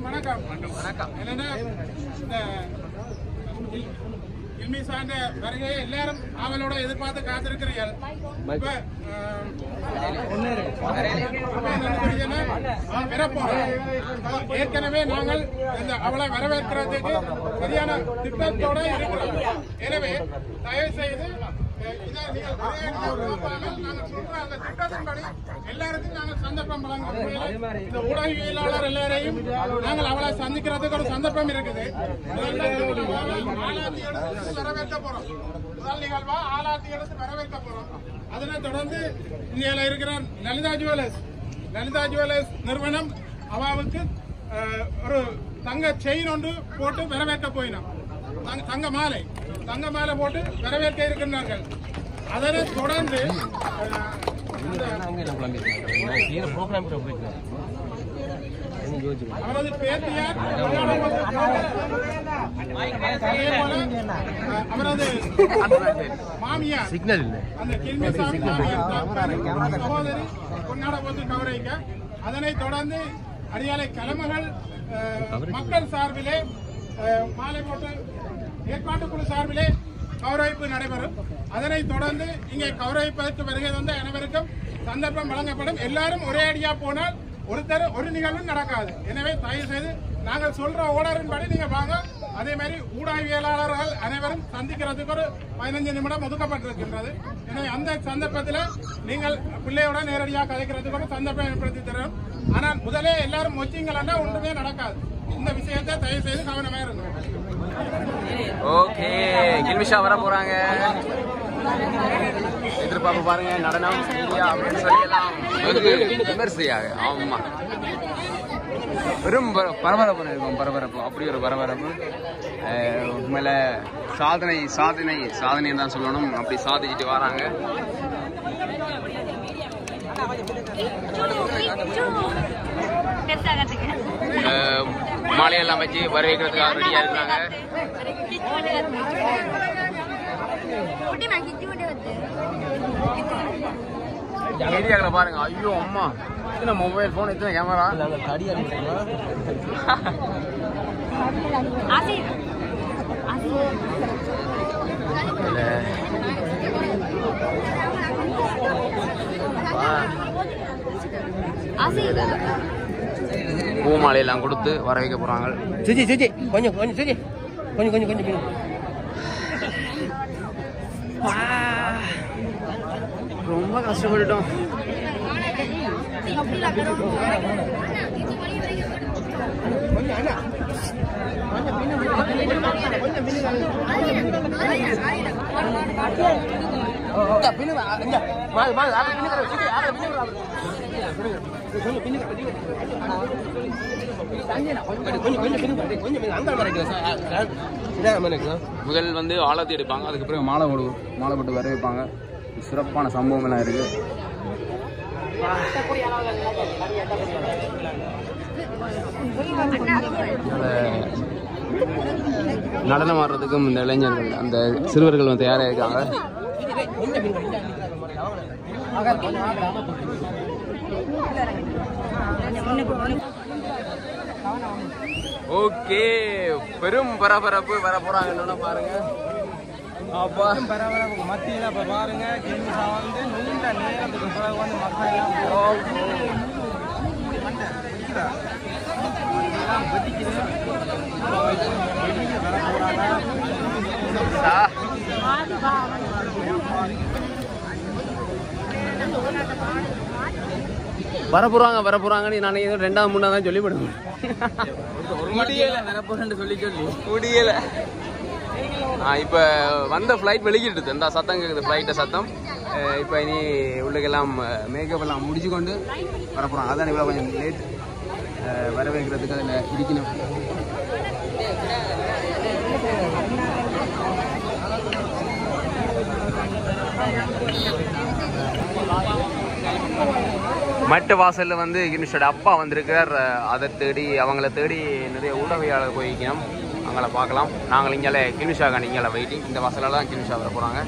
வணக்கம் வணக்கம் என்னன்னா இந்த இல்மி சார்ந்த வருகையை எல்லாரும் ஆவலோட எதிர்பார்த்து காத்திருக்கிறீர்கள் இப்ப, ஆஹ், அப்ப என்ன தெரியுதுன்னா, ஆஹ், வரப்போறோம். ஆஹ், ஏற்கனவே நாங்கள் இந்த அவளை வரவேற்கிறதுக்கு சரியான திட்டத்தோட இருக்கிறோம் எனவே தயவு செய்து அஹ், இதை நீங்கள் ஒரே இடத்துல உருவாக்காமல் நாங்கள் சொல்ற அந்த திட்டத்தின்படி எல்லாருக்கும் நாங்கள் சந்தர்ப்பம் வழங்கும் வகையில் இந்த ஊடகவியலாளர் எல்லாரையும் நாங்கள் அவளை சந்திக்கிறதுக்கு ஒரு சந்தர்ப்பம் இருக்குது ஆலாத்தி எடுத்து வரவேற்க போறோம் முதல் நிகழ்வா ஆலாத்தி எடுத்து வரவேற்க போறோம் அதனை தொடர்ந்து இந்தியாவில் இருக்கிற லலிதா ஜுவல்லர்ஸ் லலிதா ஜுவல்லர்ஸ் நிறுவனம் அவாவுக்கு அஹ், ஒரு தங்க செயின் ஒன்று போட்டு வரவேற்க போயினோம் தங்க- தங்க மாலை தங்க மாலை போட்டு வரவேற்க இருக்கின்றார்கள் அதனை தொடர்ந்து அஹ், அவரது பேத்தியார் அதே போல, அஹ், அவரது மாமியார் சிக்னல் இல்லை அந்த கிருமிசாமி மாமியார் சகோதரி கொண்டாடப்பட்டு கௌரவிக்க அதனைத் தொடர்ந்து அடியாலை கலமகள் அஹ், மக்கள் சார்பிலே அஹ், மாலை போட்டு ஏற்பாட்டுக்குழு சார்பிலே கௌரவிப்பு நடைபெறும் அதனைத் தொடர்ந்து இங்கே கௌரவிப்பதற்கு வருகை வந்த அனைவருக்கும் சந்தர்ப்பம் வழங்கப்படும் எல்லாரும் ஒரே அடியா போனால் ஒருத்தர் ஒரு நிகழ்வும் நடக்காது எனவே தயவு செய்து நாங்கள் சொல்ற ஓடரின்படி நீங்க வாங்க அதே மாதிரி ஊடகவியலாளர்கள் அனைவரும் சந்திக்கிறதுக்கு ஒரு பதினஞ்சு நிமிடம் ஒதுக்கப்பட்டிருக்கின்றது எனவே அந்த சந்தர்ப்பத்தில் நீங்கள் பிள்ளையோட நேரடியாக கதைக்கிறதுக்கு ஒரு சந்தர்ப்பம் ஏற்படுத்தி தரும் ஆனால் முதலே எல்லாரும் மொச்சிங்களா ஒன்றுமே நடக்காது இந்த விஷயத்தை தயவு செய்து கவனமாக இருங்க ஓகே கில்மிஷா வர போறாங்க எதிர்பார்ப்பு பாருங்க நடனம் மீடியா அப்படின்னு சொல்லலாம் வெகு விமர்சையாக ஆமா பெரும் பர- பரபரப்பு இருக்கும் பரபரப்பு அப்படி ஒரு பரபரப்பு அஹ், உண்மையில சாதனை சாதனை சாதனை தான் சொல்லணும் அப்படி சாதிச்சுட்டு வராங்க அஹ், மாலையெல்லாம் வச்சு வரவேற்கிறதுக்காக ரெடியா இருக்காங்க மீடியாக்களை பாருங்க ஐயோ அம்மா இத்தனை மொபைல் போன் இத்தனை கேமரா பூ மாலையெல்லாம் கொடுத்து வர வைக்க போறாங்க சுஜி சுஜி கொஞ்சம் கொஞ்சம் சுஜி கொஞ்சம் கொஞ்சம் கொஞ்சம் பின்னுங்க. ரொம்ப கஷ்டப்பட்டுட்டோம் கொஞ்சம் அண்ணா கொஞ்சம் பின்னுங்க, கொஞ்சம் பின்னுங்க. இங்க பின்னுங்க, இங்க. மால், மால், அதை பின்னுங்க, சுஜி, அதை பின்னுங்க. கொஞ்சம் பின்னுங்க, பின்னுங்க. தங்கிடா, கொஞ்சம் கொஞ்சம் கொஞ்சம் பின்னுங்க, கொஞ்சம் பின்னுங்க. அங்க வரைக்கும் சார். ஆ, ஆ. இதான் எனக்கு. முதல் வந்து ஆழத்தி எடுப்பாங்க அதுக்கு பிறகு மாலை போடு மாலை போட்டு வர வைப்பாங்க சிறப்பான சம்பவம் எல்லாம் இருக்கு அதனால நடனம் ஆடுறதுக்கும் இந்த இளைஞர்கள் அந்த சிறுவர்கள் வந்து தயாராக இருக்காங்க கொஞ்சம் பின்னுங்க. அங்க கொஞ்சம் ஆகலாம். ஓகே பெரும் பரபரப்பு வர போறாங்கன்னு பாருங்க அப்பா பரபரப்பு மத்தியில் இப்போ பாருங்க கிளிமிசா வந்து நீண்ட நேரத்துக்கு பிறகு வந்து மக்கள் எல்லாம் வரப்போறாங்க வரப்போறாங்கன்னு நான் ஏதோ ரெண்டாவது மூணாவது தான் சொல்லி போடுவேன் முடியல வரப்போறேன்னு சொல்லி சொல்லி முடியல ஆ இப்போ வந்த ஃப்ளைட் வெளிக்கிட்டு இந்த சத்தம் கேட்குது ஃப்ளைட்டை சத்தம் அஹ் இப்போ இனி உள்ளுக்கெல்லாம் மேக்கப் எல்லாம் முடிச்சு கொண்டு வரப்போகிறாங்க அதான் இவ்வளோ கொஞ்சம் லேட் வரவேற்கிறதுக்கு அதில் இருக்கணும் மட்ட வாசல்ல வந்து கிருஷ்ணோட அப்பா வந்திருக்கிறார் அஹ் அதை தேடி அவங்கள தேடி நிறைய உடவையாளர் போய்க்கணும் அவங்கள பார்க்கலாம் நாங்கள் இங்கே கிருஷா காண்டி இங்கே வெயிட்டிங் இந்த வாசலில் தான் கிருஷா வர போகிறாங்க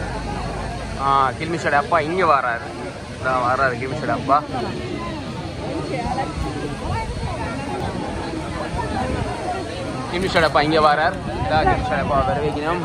கில்மிஷோட அப்பா இங்கே வராரு இதான் வராரு கில்மிஷோட அப்பா கிமிஷடப்பா இங்கே வரார் இதான் கிமிஷடப்பா வர வைக்கணும்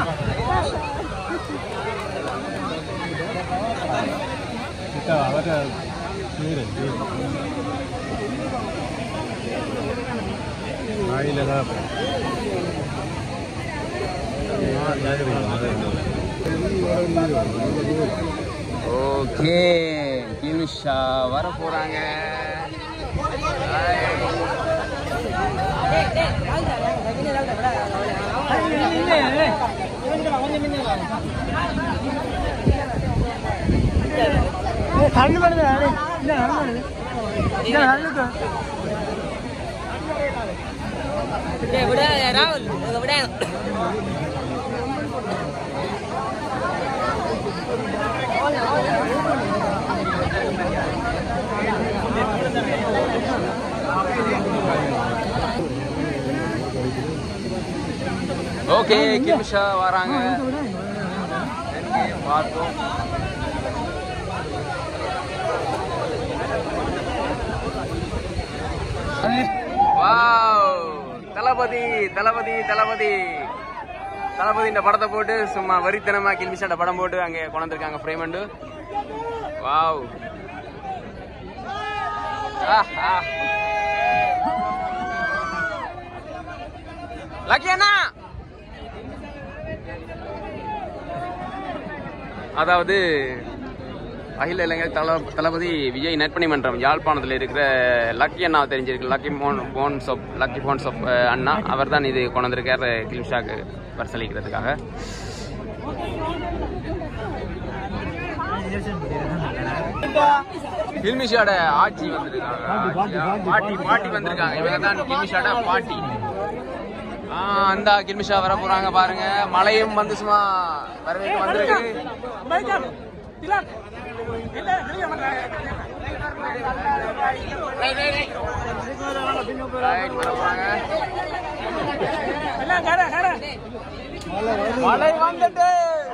ஓகே கிமிஷா வர போறாங்க ஓகே கிமிஷா வராங்க பார்த்தோம் வாவ் தளபதி தளபதி தளபதி தளபதி இந்த படத்தை போட்டு சும்மா வரித்தனமா கில்மிஷாட்ட படம் போட்டு அங்க கொண்டிருக்காங்க ஃப்ரேமண்டு வாவ் ஆஹா லக்கி அண்ணா அதாவது அகில இளைஞர் தல தளபதி விஜய் நற்பணி மன்றம் யாழ்ப்பாணத்தில் இருக்கிற லக்கி அண்ணா தெரிஞ்சிருக்கு லக்கி மோன் bones of lucky bones of அண்ணா அவர் தான் இது கொண்டு வந்திருக்கார் கிலிம்ஷாக்கு பரிசளிக்கிறதுக்காக கில்மிஷாட ஆட்சி வந்திருக்காங்க பாட்டி பாட்டி வந்திருக்காங்க இவங்க தான் கில்மிஷாட பாட்டி ஆ, அந்த கில்மிஷா வர போறாங்க பாருங்க மழையும் வந்து சும்மா வரவேற்க வந்திருக்கு Right, வர போறாங்க மழை வந்துட்டு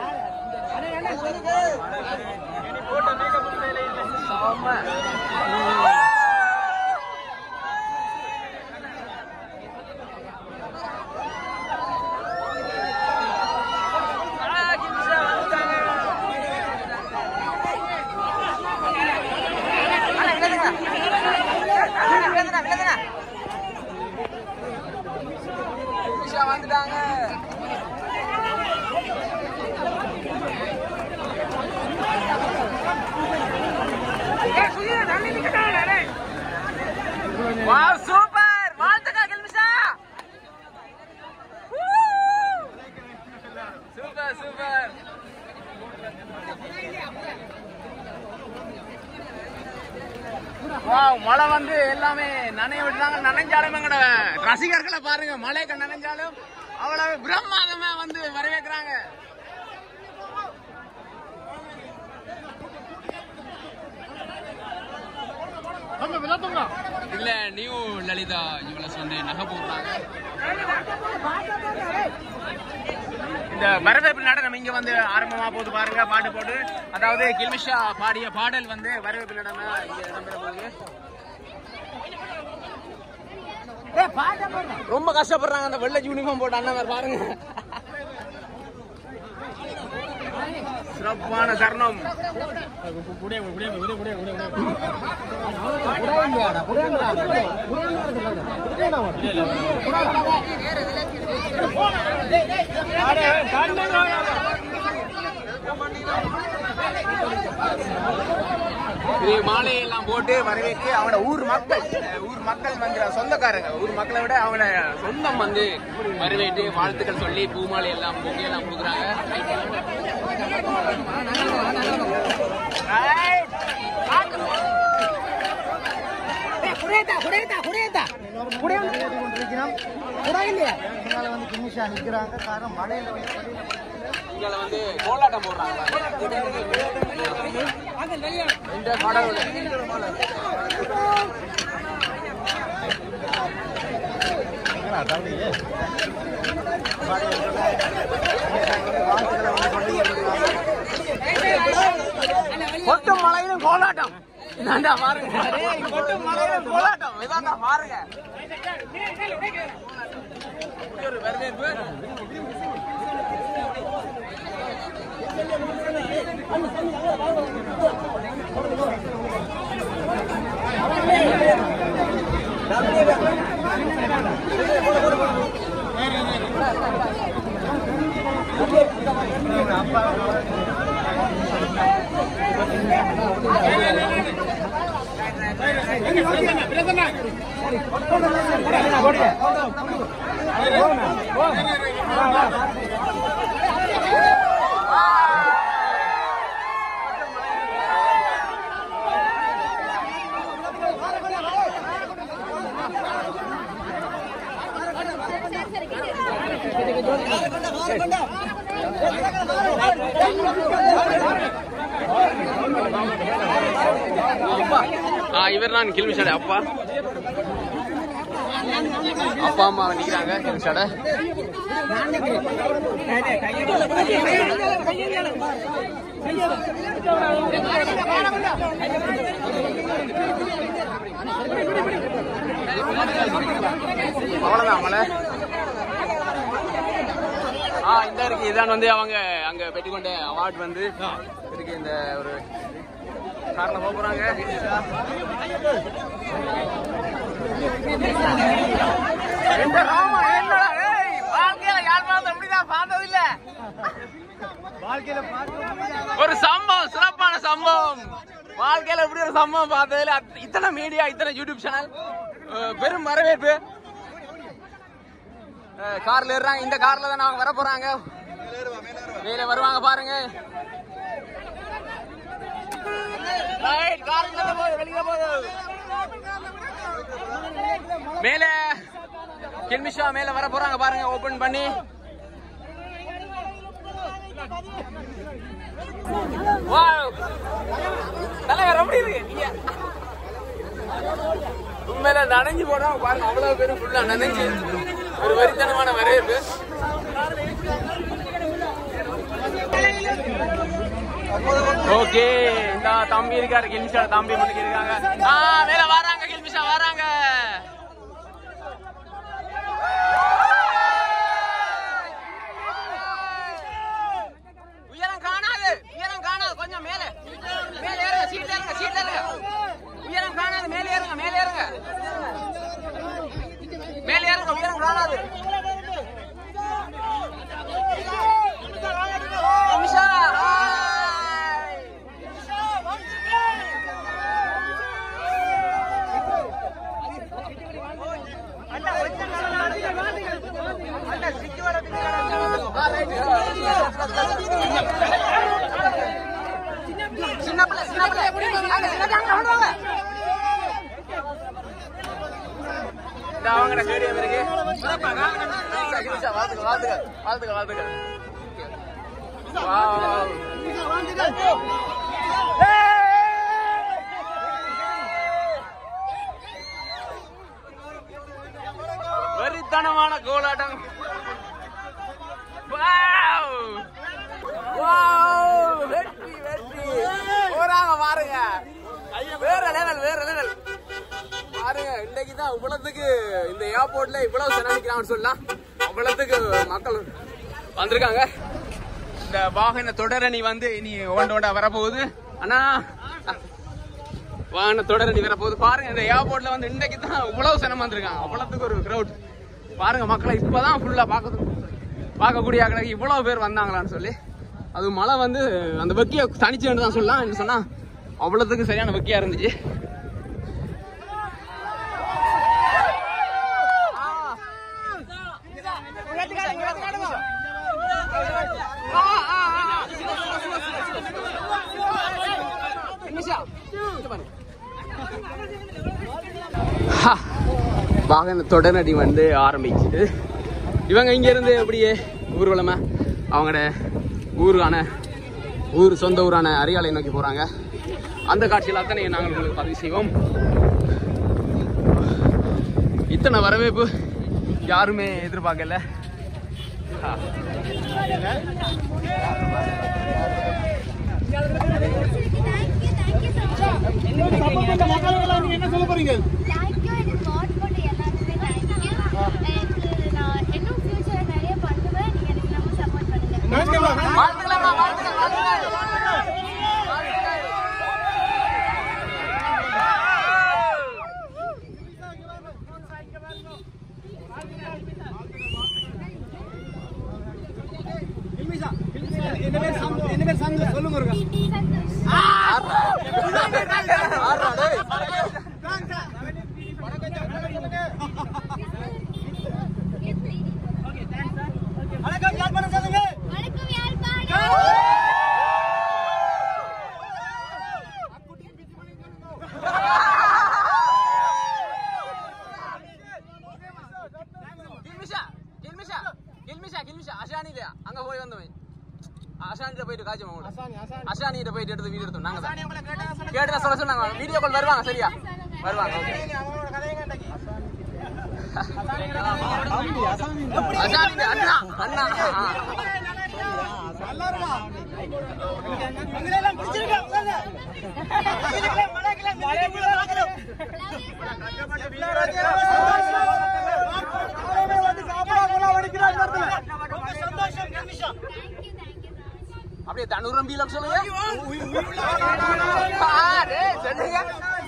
வந்துட்டாங்க வாவ் சூப்பர் வாழ்த்துக்கள் கில்மிஷா சூப்பர் சூப்பர் வாவ் மழை வந்து எல்லாமே நனைய விட்டுறாங்க நனைஞ்சாலும் எங்கட ரசிகர்களை பாருங்க மழைக்கு நனைஞ்சாலும் அவ்வளவு பிரம்மாதமா வந்து வரவேற்கிறாங்க இல்ல நியூ லலிதா ஜுவல்லர்ஸ் வந்து நகை போடுறாங்க இந்த வரவேற்பு நாடகம் நம்ம இங்க வந்து ஆரம்பமா போது பாருங்க பாட்டு போட்டு அதாவது கில்மிஷா பாடிய பாடல் வந்து வரவேற்பு நடனம் இங்க இடம்பெற போகுது ரொம்ப கஷ்டப்படுறாங்க அந்த வெள்ளை யூனிஃபார்ம் போட்டு அண்ணன் பாருங்க சிறப்பான தருணம் இது மாலையெல்லாம் போட்டு வரவேற்று அவனோட ஊர் மக்கள் அஹ் ஊர் மக்கள் வந்து சொந்தக்காரங்க ஊர் மக்களை விட அவங்கள சொந்தம் வந்து வரவேற்று வாழ்த்துக்கள் சொல்லி பூமாலை எல்லாம் பொங்கை எல்லாம் கொடுக்குறாங்க இங்க வந்து கோலாட்டம் போடுறாங்க இந்த கடவுள் கொட்டும் மழையிலும் கோலாட்டம் இதாண்டா பாருங்க போராட்டம் இதாண்டா பாருங்க இப்படி ஒரு வரவேற்பு ஆ இவர் தான் கில்மிஷாட அப்பா அப்பா அம்மா நிக்கிறாங்க கில்மிஷாட அவ்வளவுதான் மலை ஆ இந்த இருக்கு இதான் வந்து அவங்க அங்க பெற்றுக்கொண்ட அவார்ட் வந்து இருக்கு இந்த ஒரு கார்ல போக போறாங்க இந்த ராமா என்னடா ஏய் வாழ்க்கையில யார் பார்த்தா இப்படிதான் பார்த்தது இல்ல ஒரு சம்பவம் சிறப்பான சம்பவம் வாழ்க்கையில இப்படி ஒரு சம்பவம் பார்த்ததுல அத்- இத்தனை மீடியா இத்தனை யூடியூப் சேனல் பெரும் வரவேற்பு அஹ், கார்ல ஏறுறாங்க இந்த கார்ல தான் அவங்க வர போறாங்க மேல வருவாங்க பாருங்க Right, car வெளியில போகுது, வெளியில போகுது. மேல கில்மிஷா மேல வர போறாங்க பாருங்க ஓபன் பண்ணி Wow. தலைவர் எப்படி இருக்கு நீங்க உண்மையில நனைஞ்சு போனா பாருங்க அவ்வளவு பேரும் ஃபுல்லா நனைஞ்சு ஒரு வரித்தனமான வரவேற்பு ஓகே இந்த தம்பி இருக்காரு கில்மிஷா தம்பி மட்டும் இருக்காங்க ஆ மேல வராங்க கில்மிஷா வராங்க உயரம் காணாது உயரம் காணாது கொஞ்சம் மேல மேல ஏறுங்க சீட்ல ஏறுங்க சீட்ல ஏறுங்க உயரம் காணாது மேல ஏறுங்க மேல ஏறுங்க மேல ஏறுங்க உயரம் காணாது நிமிஷா ஹாய் சின்ன பிள்ளை சின்ன பிள்ளை அங்க சின்ன பிள்ளை அங்க வாங்க இந்த அவங்கட ஸ்டேடியம் இருக்கு வாழ்த்துக்கள் வாழ்த்துக்கள் வாழ்த்துக்கள் வாழ்த்துக்கள் வாவ் வெறித்தனமான கோலாட்டம் வாவ்! வாவ்! வெற்றி வெற்றி போறாங்க பாருங்க வேற லெவல் வேற லெவல் பாருங்க இன்னைக்கு தான் இவ்வளவுக்கு இந்த ஏர்போர்ட்ல இவ்வளவு செலவழிக்கிறான்னு சொல்லலாம் அவ்வளவுக்கு மக்கள் வந்திருக்காங்க இந்த வாகன தொடரணி வந்து இனி ஒன்று ஒன்றா வரப்போகுது அண்ணா வாகன தொடரணி வரப்போகுது பாருங்க இந்த ஏர்போர்ட்ல வந்து இன்னைக்கு தான் இவ்வளவு சனம் வந்திருக்காங்க அவ்வளவுக்கு ஒரு கிரௌட் பாருங்க மக்களை இப்பதான் ஃபுல்லா பார்க்க பார்க்கக்கூடிய ஆட்களுக்கு இவ்வளவு பேர் வந்தாங்களான்னு சொல்லி அது மழை வந்து அந்த வெக்கிய தனிச்சு தான் சொல்லலாம் என்ன சொன்னா அவ்வளவுக்கு சரியான வெக்கியா இருந்துச்சு ஹா. வாகன தொடரடி வந்து ஆரம்பிச்சுட்டு இவங்க இங்க இருந்து அப்படியே ஊர்வலமா அவங்களோட ஊருக்கான ஊர் சொந்த ஊரான அரியாலை நோக்கி போறாங்க அந்த காட்சியில் அத்தனை நாங்கள் உங்களுக்கு பதிவு செய்வோம் இத்தனை வரவேற்பு யாருமே எதிர்பார்க்கல ஆ. Thank you, thank you so much. Support பண்ண மக்களுக்கெல்லாம் நீங்க என்ன சொல்ல போறீங்க தேங்க்யூ எனக்கு வாட்ச் பண்ண எல்லாருக்குமே தேங்க்யூ எனக்கு நான் இன்னும் ஃபியூச்சர் நிறைய பண்ணுவேன் நீங்க எனக்கு ரொம்ப சப்போர்ட் பண்ணுங்க வணக்கம் யாழ்ப்பாணம் கில்மிஷா கில்மிஷா கில்மிஷா கில்மிஷா அஷானி இல்லையா அங்க போய் வந்தவன் அஷானிட்ட போயிட்டு காய்ச்சோம் அவங்க அஷானிட்ட போயிட்டு எடுத்து வீடியோ எடுத்தோம் நாங்க தான் கேட்டு சொல்ல சொன்னாங்க வீடியோ கால் வருவாங்க சரியா வருவாங்க okay. அஷானிட்ட அண்ணா அண்ணா ஆ. தேங்க்யூ தேங்க்யூ அப்படியே தனுரம் பீலம் சொல்லுங்க ஆ, டேய், சொல்லுங்க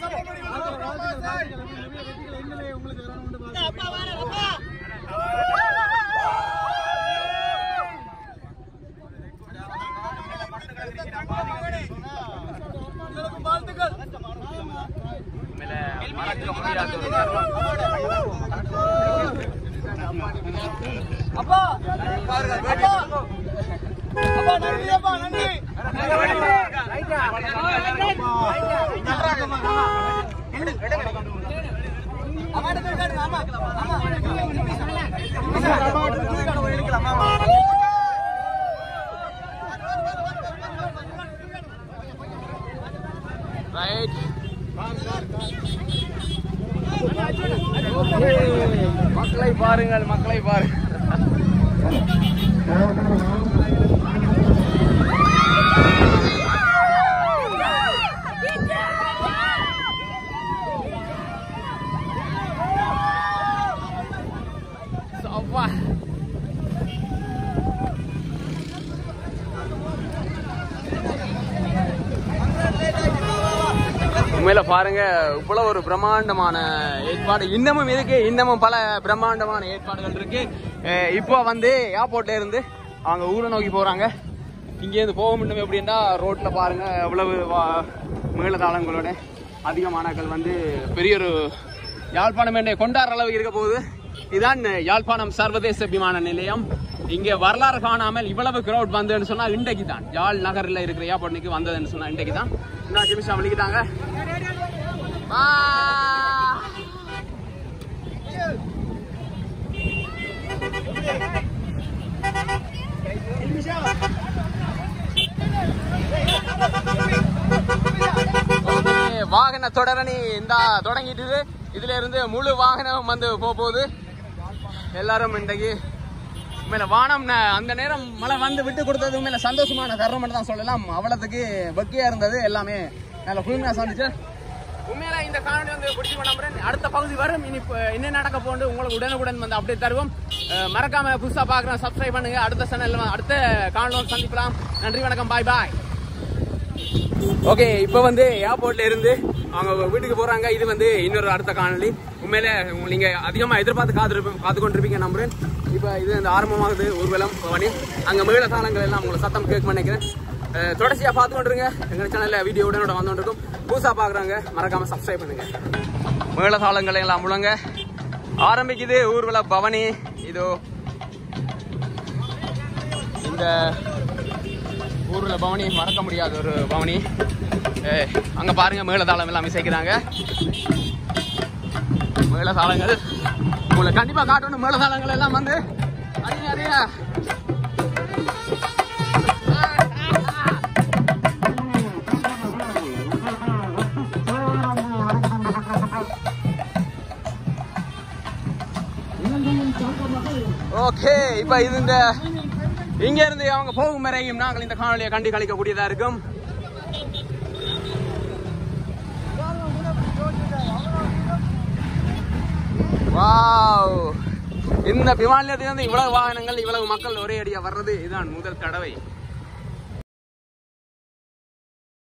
மேல மறக்க முடியாத ஒரு தருணம். ரைட் மக்களை பாருங்கள் மக்களை பாருங்கள் அப்பா உண்மையில பாருங்க இவ்வளவு ஒரு பிரம்மாண்டமான ஏற்பாடு இன்னமும் இருக்கு இன்னமும் பல பிரம்மாண்டமான ஏற்பாடுகள் இருக்கு அஹ் இப்போ வந்து ஏர்போர்ட்ல இருந்து அவங்க ஊரை நோக்கி போறாங்க இங்க இருந்து போக முடியும் எப்படின்னா ரோட்ல பாருங்க எவ்வளவு வா- மேளதாளங்களோட அதிகமானாக்கள் வந்து பெரிய ஒரு யாழ்ப்பாணம் என்ற கொண்டாடுற அளவு இருக்க போகுது இதான் யாழ்ப்பாணம் சர்வதேச விமான நிலையம் இங்க வரலாறு காணாமல் இவ்வளவு கிரௌட் வந்ததுன்னு சொன்னா இன்றைக்கு தான் யாழ் நகர்ல இருக்கிற ஏர்போர்ட்டுக்கு வந்ததுன்னு சொன்னா இன்றைக்கு தான் இன்னும் அஞ்சு நிமிஷம் வலிக்கிட்டாங்க ஆ. ஓகே, வாகன தொடரணி இந்த தொடங்கிட்டு இதுல இருந்து முழு வாகனம் வந்து போக போகுது எல்லாரும் இன்றைக்கு உண்மையில வானம் ந- அந்த நேரம் மழை வந்து விட்டு கொடுத்தது உண்மையில சந்தோஷமான தருணம் தான் சொல்லலாம் அவ்வளவுக்கு வெக்கையா இருந்தது எல்லாமே நல்ல குளுமையா சந்திச்சு உண்மையில இந்த காணொலி வந்து பிடிச்சி நம்புறேன் அடுத்த பகுதி வரும் இனி இப்ப என்ன நடக்க போகுது உங்களுக்கு உடனுக்குடன் வந்து அப்டேட் தருவோம் அஹ் மறக்காம புதுசா பாக்குறேன் சப்ஸ்கிரைப் பண்ணுங்க அடுத்த சேனல்ல அடுத்த காணொலி சந்திக்கலாம் நன்றி வணக்கம் பாய் பாய் ஓகே இப்போ வந்து ஏர்போர்ட்ல இருந்து அவங்க வீட்டுக்கு போறாங்க இது வந்து இன்னொரு அடுத்த காணொளி உண்மையில உங்க- நீங்க அதிகமா எதிர்பார்த்து காத்து காத்து கொண்டிருப்பீங்க நம்புறேன் இப்போ இது இந்த ஆரம்பமாகுது ஊர்வலம் பவனி அங்க மேல தாளங்கள் எல்லாம் உங்களை சத்தம் கேட்க நினைக்கிறேன் அஹ், தொடர்ச்சியா பார்த்து கொண்டிருங்க எங்க சேனல்ல வீடியோ உடனே வந்து கொண்டிருக்கும் புதுசா பாக்குறாங்க மறக்காம சப்ஸ்கிரைப் பண்ணுங்க மேல தாளங்கள் எல்லாம் முழங்க ஆரம்பிக்குது ஊர்வல பவனி இதோ இந்த ஊர்ல பவனி மறக்க முடியாத ஒரு பவனி ஏய், அங்க பாருங்க மேளதாளம் எல்லாம் இசைக்கிறாங்க மேளதாளங்கள் உங்களை கண்டிப்பா காட்டணும் மேளதாளங்கள் எல்லாம் வந்து அடிங்க அடிங்க ஓகே இப்ப இது இந்த இங்க இருந்து அவங்க போகும் வரையும் நாங்கள் இந்த காணொலியை கண்டு கழிக்கக்கூடியதா இருக்கும் வாவ் இந்த விமான நிலையத்திலிருந்து இவ்வளவு வாகனங்கள் இவ்வளவு மக்கள் ஒரே அடியா வர்றது இதுதான் முதல் தடவை